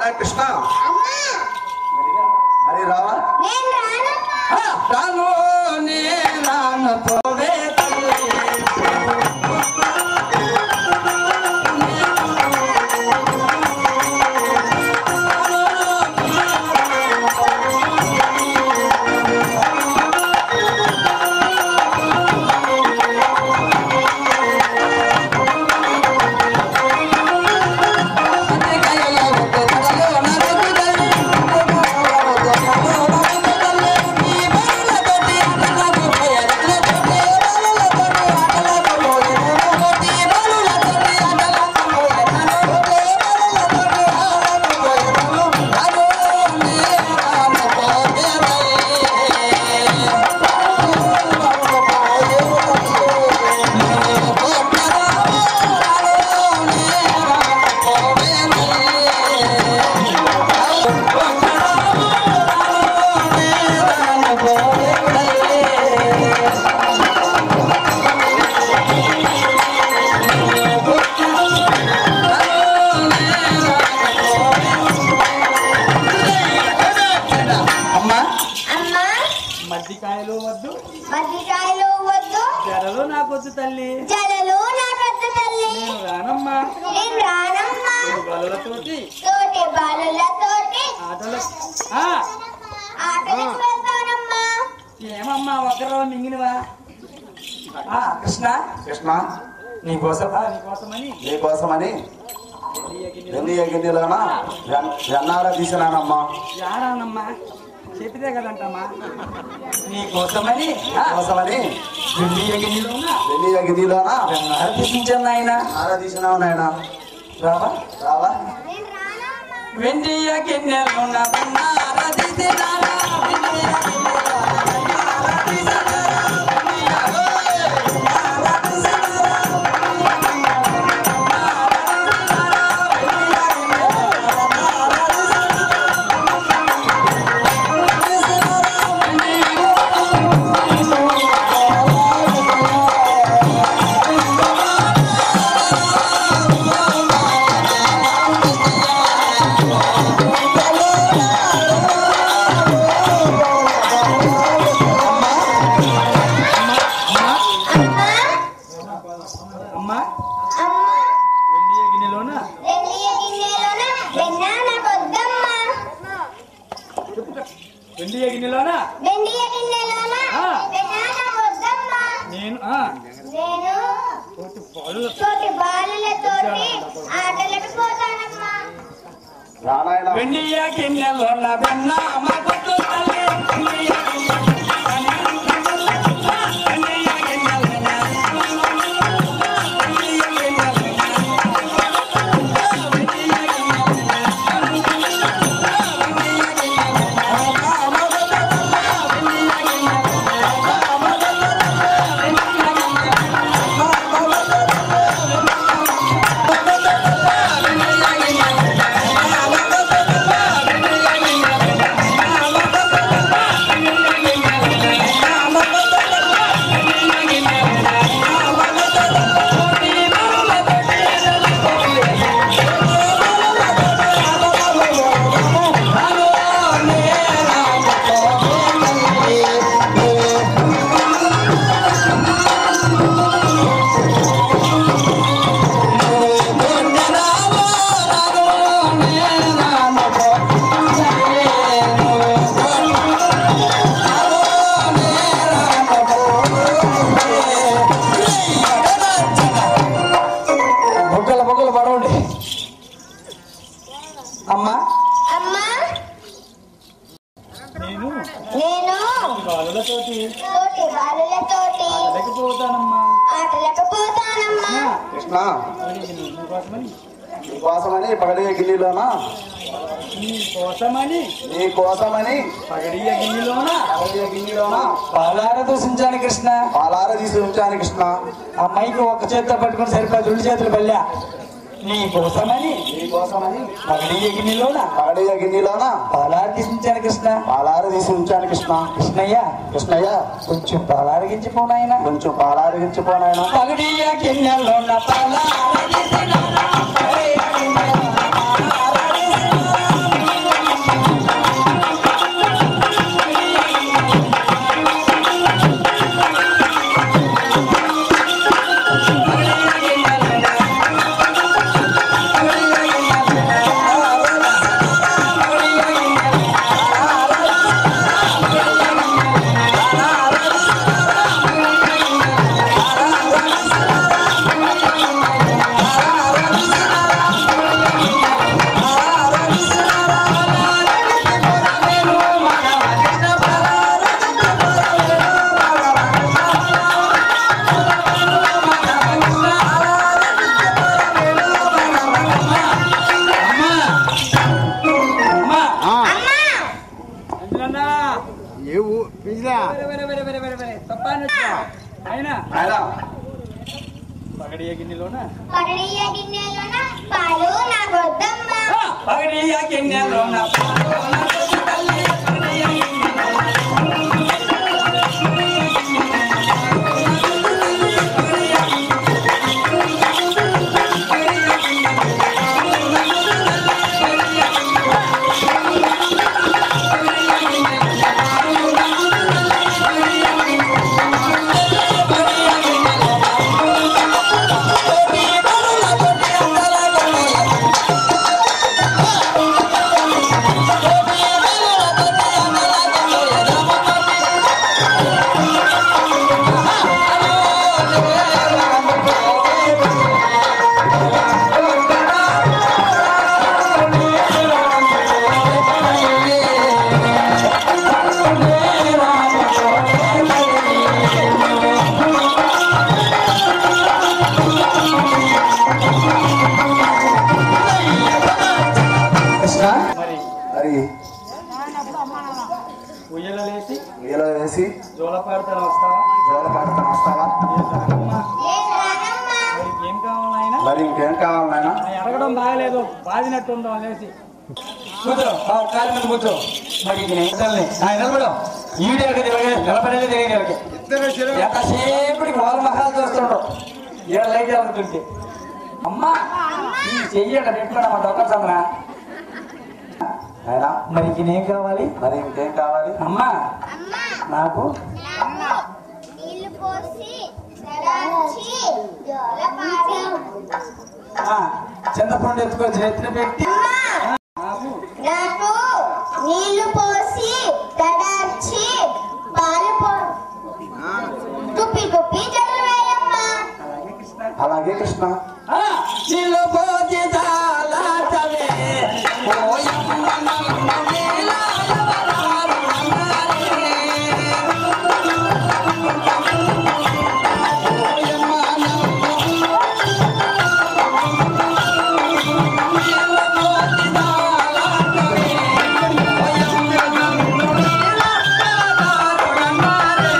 నాయన కృష్ణ అమ్మా మరి రావా నేను రానమ్మా రాను నే రాను పోవే తల్లి అమ్మా అమ్మా మద్దికాయలు వద్దు మద్దికాయలు వద్దు జడలు నాకొద్దు తల్లి జలలు నా పెద్ద తల్లి నేను రానమ్మా నేను రానమ్మా బలులతోటి తోటి బాలులతోటి ఆటలు ఆ, ఆటలకు వెళ్తానమ్మా ఏమమ్మా ఒకరు మింగినవా ఆ, కృష్ణ కృష్ణ నీకోసం ఆ, నీకోసమని నీకోసమని ఎన్ని గిన్నెలోనా వెన్నారా తీసినానమ్మా యారానమ్మా చెప్పితే కదంటమ్మా నీకోసమని ఆ, కోసమని వెండి ఎగిరిలోన ఎన్ని గిన్నెలోనా అర్పించాను ఆయన నారా తీసినావు నాయన రావా రావా నేను రానమ్మా వెండి గిన్నెలున్న వెన్నార తీసినారా, వెండి గిన్నెలోన వెన్నార తీసినారా, వెన్నీయ ఓయ్, వెన్నార తీసినారా, అమ్మా అమ్మా వెండి గిన్నెలోన వెండి గిన్నెలోన వెన్న నాకు వద్దమ్మా వెండి గిన్నెలోన వెండి గిన్నెలోన ఆ. వెన్న నాకు వద్దమ్మా నేను ఆ, నేను తోటి పాలు తోటి బాలులతోటి ఆటలకు పోతానమ్మా రానాయన వెండి గిన్నెలోన వెన్న మాకొద్దు తల్లి వెండి బొగ్గల బొగ్గలు పడవండి అమ్మా అమ్మా నేను నేను బాలులతోటి తోటి బాలులతోటి లేకపోతానమ్మా ఆటలకు పోతానమ్మా కృష్ణ నీకోసమని నీకోసమని పగడియ గిన్నెలోనా నీకోసమని నీ కోసమని పగడియ గిన్నెలోన పగడియ గిన్నెలోనా పాలార దూషించాను కృష్ణ పాలార తీసి ఉంచాను కృష్ణ అమ్మాయికి ఒక చేత్తో పట్టుకుని సరిపోయి రెండు చేతులు బల్లా నీ కోసమని నీ కోసమని పగడియ గిన్నెలోన పగడియ గిన్నెలోనా పాలార తీసించాను కృష్ణ పాలార తీసి ఉంచాను కృష్ణ కృష్ణయ్య కృష్ణయ్య కొంచెం పాలారగించిపోనాయన కొంచెం పాలారగించిపోనాయన పగడియ గిన్నెలోన పాలార తీసినారా, పగడియ గిన్నెలోన పాలార తీసినారా, ఆయన ఆయన పగడియ గిన్నెలోన పగడియ గిన్నెలోన పాలు నాకొద్దమ్మా పగడియ గిన్నెలోన కృష్ణ మరి మరి ఉయ్యలేసి నీలో వేసి జోల పాడతాను వస్తావా జోల పాడతాను వస్తావా అమ్మా, నేను రానమ్మా మరి ఏం కావాలి ఆయన మరి ఇంకేం కావాలి నాయన అడగడం బాగలేదు బాధినట్టు ఉందాం లేచి కూర్చో ఆ కాలు మీద కూర్చో మరి ఇది నేను ఇస్తానులే. ఆయన నిలబడు ఈడే నిలబడేది తెలియదు ఎంతసేపటికి వాళ్ళ మహాలు చూస్తుండ్రు ఏడు లైట్ వెళ్తుంటే అమ్మా ఈ చెయ్యి అక్కడ పెట్టుకోండి మా దొంగ చంద్ర ఆయన మరి ఇది ఏం కావాలి మరి ఇంకేం కావాలి అమ్మా అమ్మా నాకు నాకు నీళ్లు పోసి తడాచి జోలపాడి ఆ, చింతపండు ఎత్తుకొని చేతిని పెట్టి అమ్మా నాకు నాకు నీళ్లు పోసి తడాచి పాలు పో తుప్పి తుప్పి జడలు వేయమ్మా అలాగే కృష్ణ ఆ, నీళ్ళు పోసి జాలాటవే, ఓయమ్మ నన్ను నీలాలవరాలు నన్నారే. ఓయమ్మ నన్ను నీళ్ళు పోసి జాలాటవే, ఓయమ్మ నన్ను నీలాలవరాలు నన్నారే.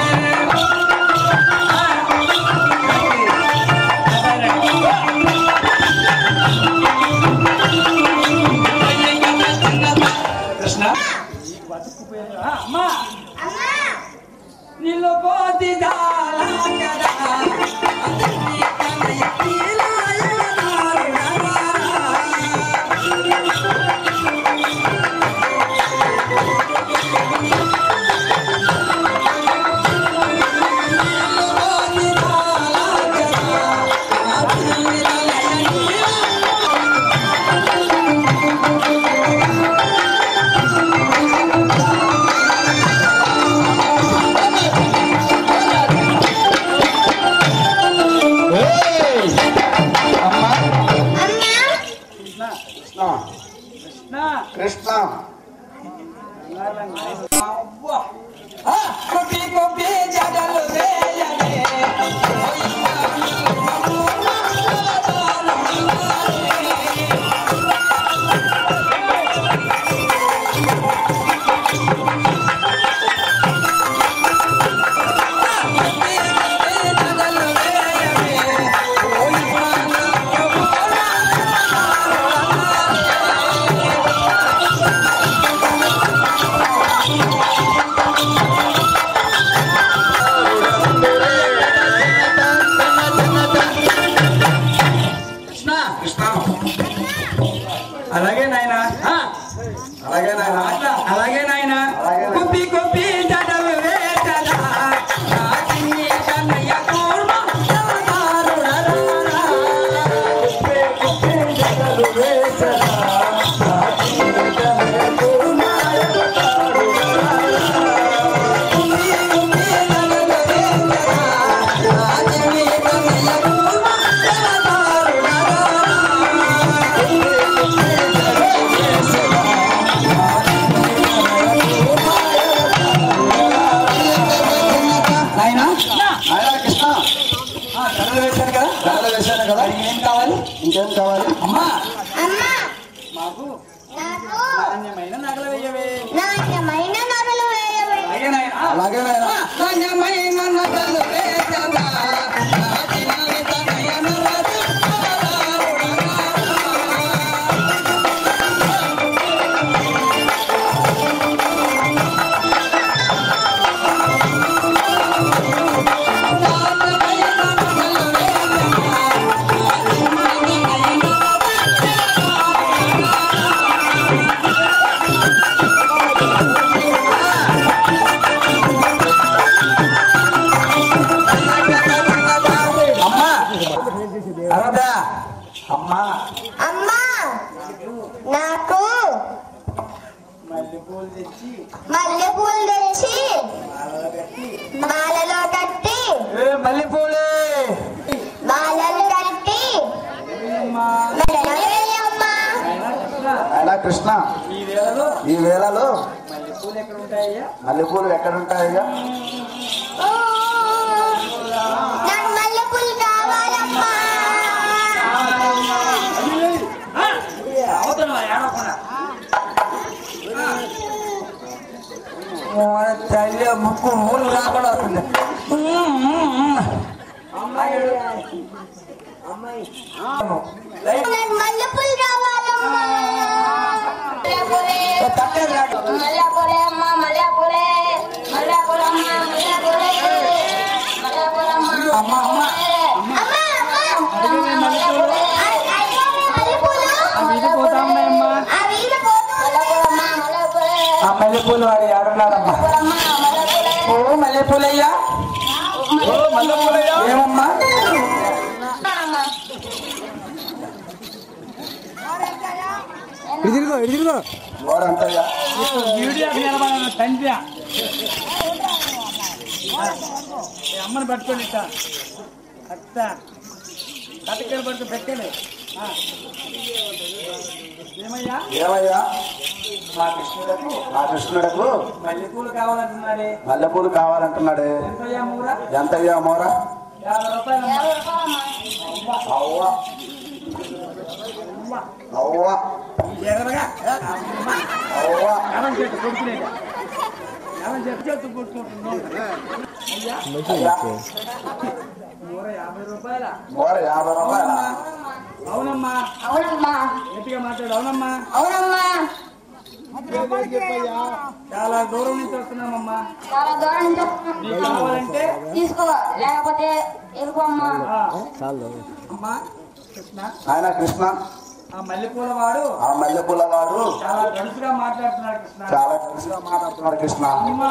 కృష్ణ ఆ, అమ్మా అమ్మా నీళ్ళు పోతి జాలా కదా అమ్మా అమ్మా కృష్ణ కృష్ణ కృష్ణ కృష్ణ అవ్వా. ఆ, కొట్టి కొట్టి జడలు వేయలే. కృష్ణ కృష్ణ అలాగే నాయన అలాగే నాయన అలాగే నాయన అలాగే నాయనా. కుప్పి కుప్పి జడలు వేటలా నా చిన్ని కన్నయ్య కూర్మ దారుడరా. నాయనా నాయన కృష్ణ ఆ, జడలు వేశారు కదా దండలు వేశాను కదా మరి ఏం కావాలి ఇంకేం కావాలి అమ్మా అమ్మా మాకు నాకు నాణ్యమైన నగలు వేయవే నాణ్యమైన నగలు వేయవే అలాగే అలాగే నాయన అలాగే నాయనా ధన్యమైన నగలు వేదవా, నాటినవి తనయన రథారుడనా. అమ్మా అరదా అమ్మా అమ్మా నాకు మల్లెపూలు తెచ్చి మల్లెపూలు తెచ్చి మాలలో కట్టి ఏ మల్లెపూలే మాలలు కట్టి అమ్మా మెడలో వేయమ్మా అయినా కృష్ణ, నాయనా కృష్ణ ఈ వేళలో ఈ వేళలో మల్లెపూలు ఎక్కడ ఉంటాయ్యా మల్లెపూలు ఎక్కడుంటాయిగా ఊ, నాకు మల్లెపూలు కావాలమ్మా అవతల ఏడవకుండా తల్లి ముక్కు మూలు రాకుండా వస్తుంది నాకు మల్లెపూలు కావాలమ్మా తగ్గదు రాదు మల్లెపూలే అమ్మా మల్లెపూలే మల్లెపూలమ్మ మల్లెపూలే మల్లెపూలమ్మ అమ్మ అమ్మ అమ్మా అమ్మా మల్లెపూలే మల్లెపూలు విడిపోతామమ్మా ఆ వీధ పోతూ మల్లెపూలమ్మ మల్లెపూలే ఆ మల్లెపూలు వాడు ఆడున్నాడమ్మా మల్లెపూలమ్మ మల్లెపూలే ఓ మల్లెపూలయ్యా ఓ మల్లెపూలయ్యా ఏమమ్మా గోడంతయ్యా వీడియోకి నిలబడాలి తండ్రి అమ్మని పట్టుకొని ఇట్ట అత్త కట్టెక్కడ పడుతూ పెట్టండి ఆ. ఏమయ్యా ఏమయ్యా మా కృష్ణుడకు ఆ కృష్ణుడకు మల్లెపూలు కావాలంటున్నాడే మల్లెపూలు కావాలంటున్నాడే ఎంతయ్యా మూరా ఎంతయ్యా మోరా యాభై రూపాయలు అవ్వ అవ్వ ఎగరగా అవ్వ ఎవరి చేతి కొడుకునేది ఎవరి చేతి చేతి కొట్టుకుంటున్నాం అయ్యా నూర యాభై రూపాయల మోర యాభై రూపాయల అవునమ్మా అవునమ్మా గట్టిగా మాట్లాడు అవునమ్మా అవునమ్మా చాలా దూరం నుంచి వస్తున్నామమ్మా చాలా దూరం నుంచి వస్తున్నాం. నీకు కావాలంటే తీసుకో లేకపోతే వెళ్ళిపోమ్మా ఆ, అమ్మా కృష్ణ ఆయన కృష్ణ ఆ మల్లెపూల వాడు ఆ మల్లెపూల వాడు చాలా గడుసుగా మాట్లాడుతున్నాడు కృష్ణ చాలా కలిసిగా మాట్లాడుతున్నాడు కృష్ణ అమ్మా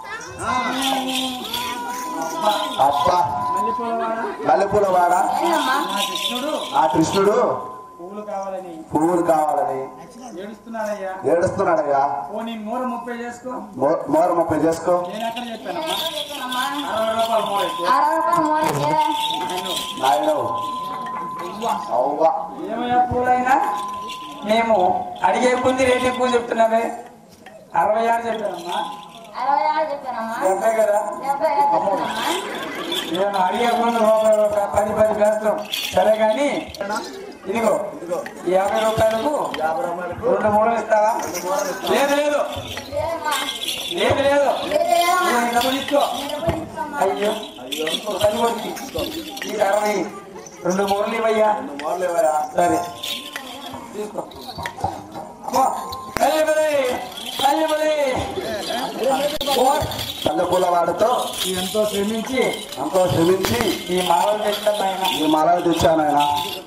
అబ్బా మల్లెపూల వాడా మల్లెపూల వాడ ఏంటమ్మా నా కృష్ణుడు ఆ కృష్ణుడు పువ్వులు కావాలని పువ్వులు కావాలని ఏడుస్తున్నాడయ్యా ఏడుస్తున్నాడయ్యా ఓ నీ మూర ముప్పై చేసుకో మో- మోర ముప్పై చేసుకో నేను ఎక్కడ చెప్పానమ్మా చెప్పానమ్మా అరవై రూపాయలు మూర అయితే అరవై రూపాయలు మూడైతే నాయన అవ్వ ఏమయ్యా పూలైనా మేము అడిగే కొద్ది రేట్ ఎక్కువ చెప్తున్నావే అరవై ఆరు చెప్పానమ్మా అరవై ఆరు చెప్పానమ్మా డెబ్బై కదా డెబ్బై ఐదు చెప్పానమ్మా నేను అడిగే ముందు రూపాయి రూపాయి పది పది వేస్తాం సరే కానీ ఇదిగో ఈ యాభై రూపాయలకు రెండు మూడలు ఇస్తావా లేదు లేదు లేదమ్మా లేదు లేదు లేదు లేదమ్మా నువ్వు ఈ డబ్బులు ఇచ్చుకో డబ్బులు ఇస్తామ్మా. అయ్యో ఇంకో పది కొడుకు నీకు అరవై రెండు మూరలు ఇవ్వయ్యా మోరలేవయ్యా సరే తీసుకో అమ్మో, తల్లి బలి, తల్లి బలి. ఓ, మల్లెపూల వాడితో ఎంతో శ్రమించి ఎంతో శ్రమించి ఈ మాలలు తెచ్చాం ఆయన ఈ మాలలు తెచ్చాను ఆయన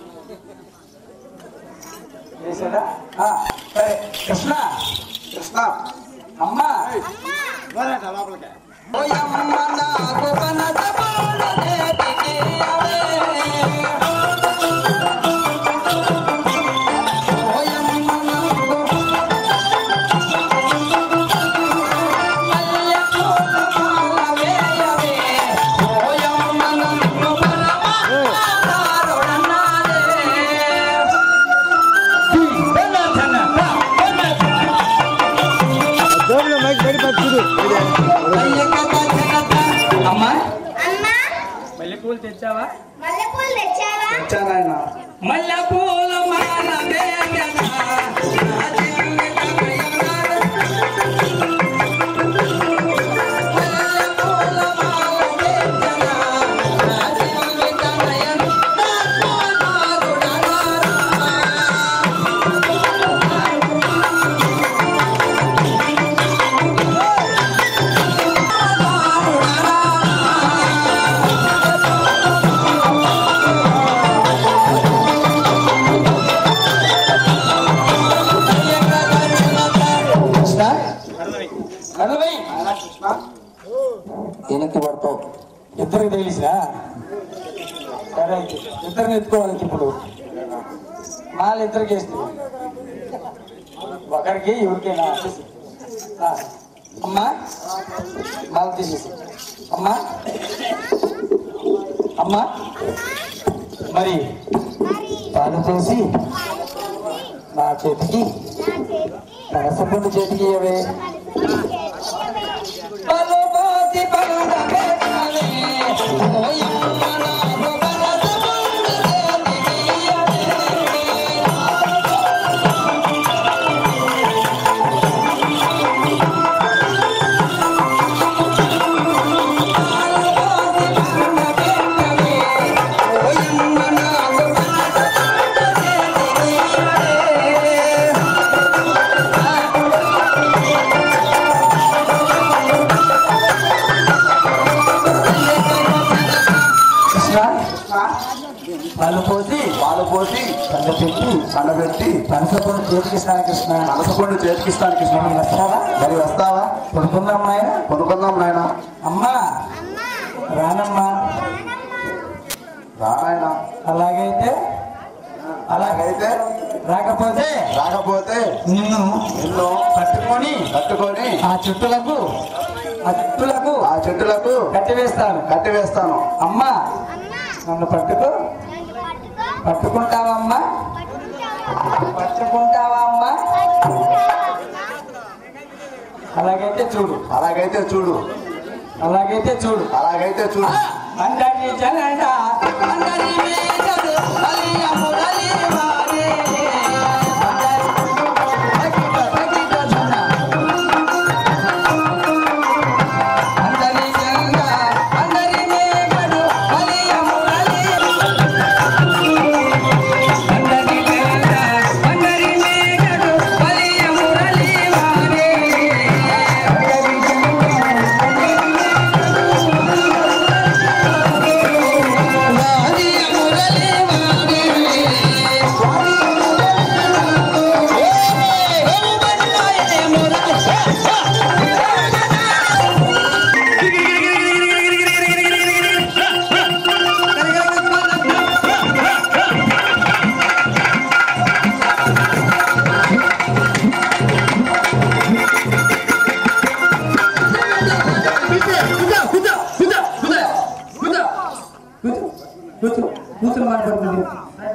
చేసాడా ఆ, సరే కృష్ణ కృష్ణ అమ్మా ఓయమ్మ నాకు పనస పూల చేతికి అవే. ఓయమ్మ నాకు మల్లె పూల మాల వేయవే. ఓయమ్మ నన్ను పరమాధారుడన్నాదే. అమ్మా అమ్మా మల్లెపూలు తెచ్చావా మల్లెపూలు తెచ్చావా తెచ్చాను ఆయన మల్లె పూల మాల వేయగా నా జీవితమయనా. ఇద్దరికి తెలిసినా సరే అయితే ఇద్దరిని ఎత్తుకోవాలి ఇప్పుడు మాల ఇద్దరికి వేస్తుంది ఒకరికి ఎవరికైనా ఆ, అమ్మా మాల తీసేసి అమ్మా అమ్మా మరి పాలు పోసి నా చేతికి పనసపండు చేతికి ఇవ్వవే పాలు పోసి పనుల పెట్టవే. ఓయమ్మ నాకు పనసపండు చేతికి ఇయ్యవే. పాలు పోసి పాలు పోసి పండు పెట్టి పండబెట్టి పనసపండు చేతికి ఇస్తాను కృష్ణ మనసపండు చేతికిస్తాను కృష్ణ నేను వస్తావా మరి వస్తావా కొనుక్కుందాం నాయన కొనుక్కుందాం నాయన అమ్మా రానమ్మా రానాయన అలాగైతే అలాగైతే రాకపోతే రాకపోతే నిన్ను నిన్ను పట్టుకొని కట్టుకొని ఆ చుట్టులకు ఆ చుట్టులకు ఆ చెట్టులకు కట్టివేస్తాను కట్టివేస్తాను అమ్మా నన్ను పట్టుకో నన్ను పట్టుకో పట్టుకుంటావా అమ్మా పట్టుకుంటావా పట్టుకుంటావా అమ్మా అలాగైతే చూడు అలాగైతే చూడు అలాగైతే చూడు అలాగైతే చూడు అందరి జనండ అందరి మీదడు అలియ మురళి వారే తగిట తగిట జన అందరి జనండ అందరి మీదడు అలియ మురళి అందరి జనండ అందరి మీదడు అలియ మురళి వారే అందరి కూతురు మాట్లాడుతుంది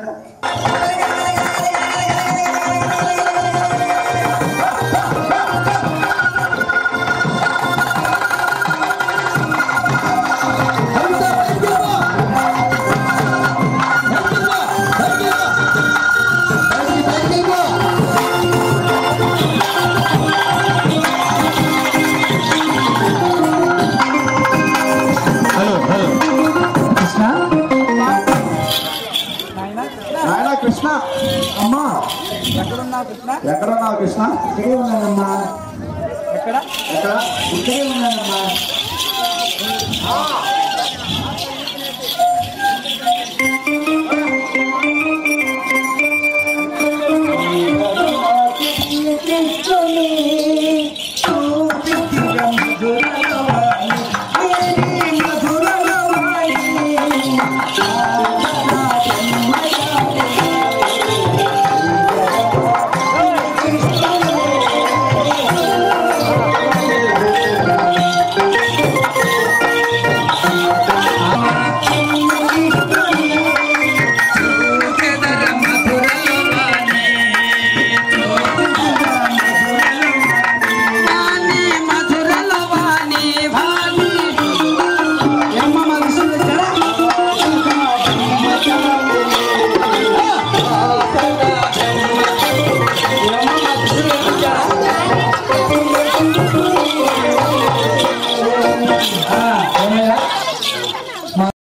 కృష్ణ నాయన కృష్ణ అమ్మా ఎక్కడున్నావు కృష్ణ ఎక్కడున్నావు కృష్ణ ఇక్కడే ఉన్నానమ్మా ఎక్కడ ఎక్కడ ఇక్కడే ఉన్నానమ్మా